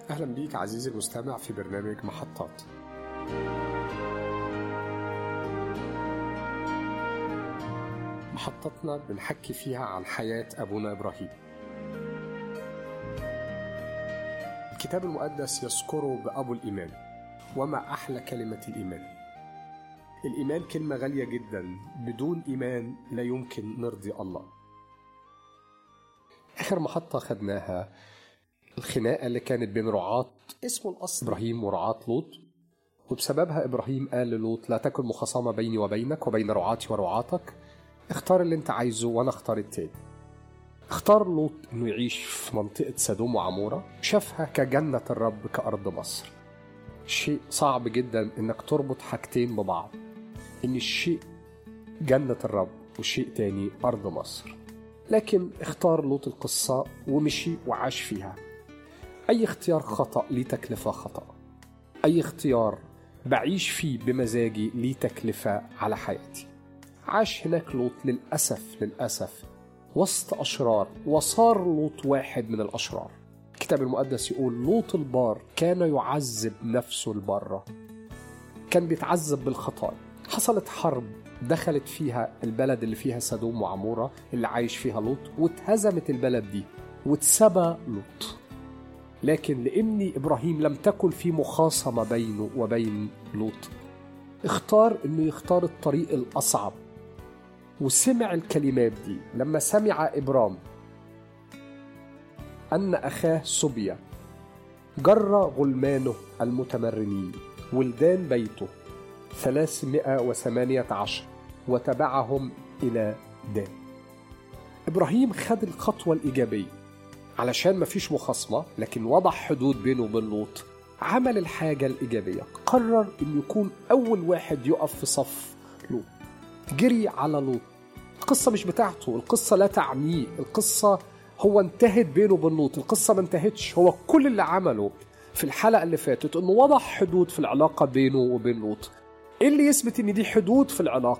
أهلا بيك عزيزي المستمع في برنامج محطات محطتنا بنحكي فيها عن حياة أبونا إبراهيم الكتاب المقدس يذكره بأبو الإيمان وما أحلى كلمة الإيمان الإيمان كلمة غالية جدا بدون إيمان لا يمكن نرضي الله آخر محطة خدناها الخناقة اللي كانت بين رعاة اسمه الأصل إبراهيم ورعاة لوط وبسببها إبراهيم قال للوط لا تكن مخاصمة بيني وبينك وبين رعاتي ورعاتك اختار اللي انت عايزه وانا اختار التاني اختار لوط انه يعيش في منطقة سدوم وعمورة شافها كجنة الرب كأرض مصر شيء صعب جدا انك تربط حاجتين ببعض ان الشيء جنة الرب وشيء تاني أرض مصر لكن اختار لوط القصة ومشي وعاش فيها أي اختيار خطأ ليه تكلفة خطأ أي اختيار بعيش فيه بمزاجي ليه تكلفة على حياتي عاش هناك لوط للأسف للأسف وسط أشرار وصار لوط واحد من الأشرار الكتاب المقدس يقول لوط البار كان يعذب نفسه البرة كان بيتعذب بالخطايا حصلت حرب دخلت فيها البلد اللي فيها سدوم وعمورة اللي عايش فيها لوط واتهزمت البلد دي واتسبى لوط لكن لأن إبراهيم لم تكن في مخاصمة بينه وبين لوط اختار انه يختار الطريق الاصعب وسمع الكلمات دي لما سمع ابرام ان اخاه سبيا جر غلمانه المتمرنين ولدان بيته ثلاثمائة وثمانية عشر وتبعهم إلى دان إبراهيم خد الخطوة الإيجابية علشان مفيش مخاصمة لكن وضع حدود بينه وبين لوط عمل الحاجة الإيجابية قرر إنه يكون أول واحد يقف في صف لوط جري على لوط القصة مش بتاعته القصة لا تعنيه القصة هو انتهت بينه وبين لوط القصة ما انتهتش هو كل اللي عمله في الحلقة اللي فاتت إنه وضع حدود في العلاقة بينه وبين لوط إيه اللي يثبت إن دي حدود في العلاقة